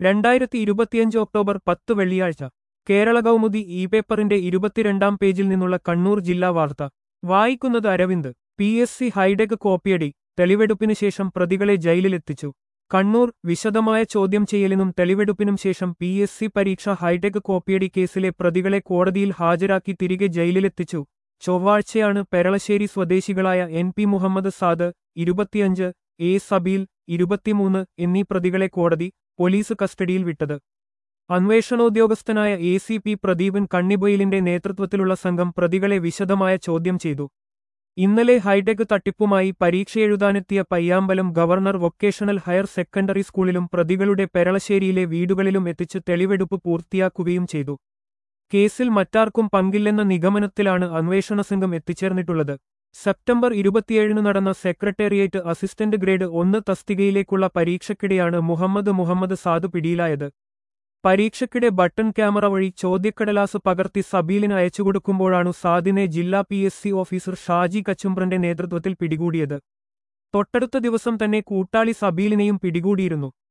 രണ്ടായിരത്തി ഇരുപത്തിയഞ്ച് ഒക്ടോബർ പത്ത് വെള്ളിയാഴ്ച കേരള കൗമുദി ഇ പേപ്പറിന്റെ ഇരുപത്തിരണ്ടാം പേജിൽ നിന്നുള്ള കണ്ണൂർ ജില്ലാ വാർത്ത വായിക്കുന്നത് Aravind P S C hitech കോപ്പിയടി തെളിവെടുപ്പിന് ശേഷം പ്രതികളെ ജയിലിലെത്തിച്ചു കണ്ണൂർ വിശദമായ ചോദ്യം ചെയ്യലിനും തെളിവെടുപ്പിനും ശേഷം പി എസ് സി പരീക്ഷ ഹൈടെക് കോപ്പിയടി കേസിലെ പ്രതികളെ കോടതിയിൽ ഹാജരാക്കി തിരികെ ജയിലിലെത്തിച്ചു ചൊവ്വാഴ്ചയാണ് പെരളശ്ശേരി സ്വദേശികളായ എൻ പി മുഹമ്മദ് സാദ് ഇരുപത്തിയഞ്ച് എ സബീൽ ഇരുപത്തിമൂന്ന് എന്നീ പ്രതികളെ കോടതി പോലീസ് കസ്റ്റഡിയിൽ വിട്ടത് അന്വേഷണോദ്യോഗസ്ഥനായ എ സി പി പ്രദീപൻ കണ്ണിബൊയിലിന്റെ നേതൃത്വത്തിലുള്ള സംഘം പ്രതികളെ വിശദമായ ചോദ്യം ചെയ്തു ഇന്നലെ ഹൈടെക് തട്ടിപ്പുമായി പരീക്ഷ എഴുതാനെത്തിയ Payyambalam governor vocational higher secondary സ്കൂളിലും പ്രതികളുടെ പെരളശ്ശേരിയിലെ വീടുകളിലും എത്തിച്ച് തെളിവെടുപ്പ് പൂർത്തിയാക്കുകയും ചെയ്തു കേസിൽ മറ്റാർക്കും പങ്കില്ലെന്ന നിഗമനത്തിലാണ് അന്വേഷണ സംഘം എത്തിച്ചേർന്നിട്ടുള്ളത് സെപ്റ്റംബർ ഇരുപത്തിയേഴിന് നടന്ന സെക്രട്ടേറിയറ്റ് അസിസ്റ്റന്റ് ഗ്രേഡ് ഒന്ന് തസ്തികയിലേക്കുള്ള പരീക്ഷയ്ക്കിടെയാണ് മുഹമ്മദ് മുഹമ്മദ് സാദ് പിടിയിലായത് പരീക്ഷയ്ക്കിടെ ബട്ടൺ ക്യാമറ വഴി ചോദ്യക്കടലാസ് പകർത്തി സബീലിന് അയച്ചുകൊടുക്കുമ്പോഴാണു സാദിനെ ജില്ലാ P S C officer Shaji കച്ചുംബ്രന്റെ നേതൃത്വത്തിൽ പിടികൂടിയത് തൊട്ടടുത്ത ദിവസം തന്നെ കൂട്ടാളി സബീലിനെയും പിടികൂടിയിരുന്നു